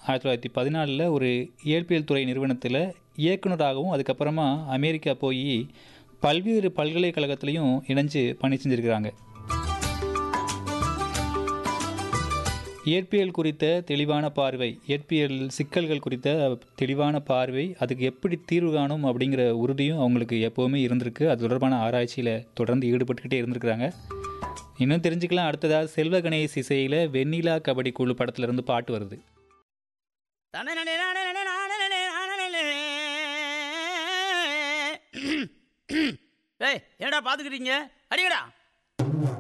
ஆயிரத்தி தொள்ளாயிரத்தி பதினாலில் ஒரு இயற்பியல் துறை நிறுவனத்தில் இயக்குனராகவும் அதுக்கப்புறமா அமெரிக்கா போய் பல்வேறு பல்கலைக்கழகத்துலேயும் இணைஞ்சு பணி செஞ்சுருக்கிறாங்க இயற்பியல் குறித்த தெளிவான பார்வை இயற்பியல் சிக்கல்கள் குறித்த தெளிவான பார்வை அதுக்கு எப்படி தீர்வு காணும் அப்படிங்கிற உறுதியும் அவங்களுக்கு எப்போவுமே இருந்திருக்கு அது தொடர்பான ஆராய்ச்சியில் தொடர்ந்து ஈடுபட்டுக்கிட்டே இருந்திருக்கிறாங்க இன்னும் தெரிஞ்சுக்கலாம் அடுத்ததாக செல்வ கணேஷ் இசையில் வெண்ணிலா கபடி குழு படத்துலேருந்து பாட்டு வருது ஏய் என்னடா பாத்துக்கிறீங்க அடிங்கடா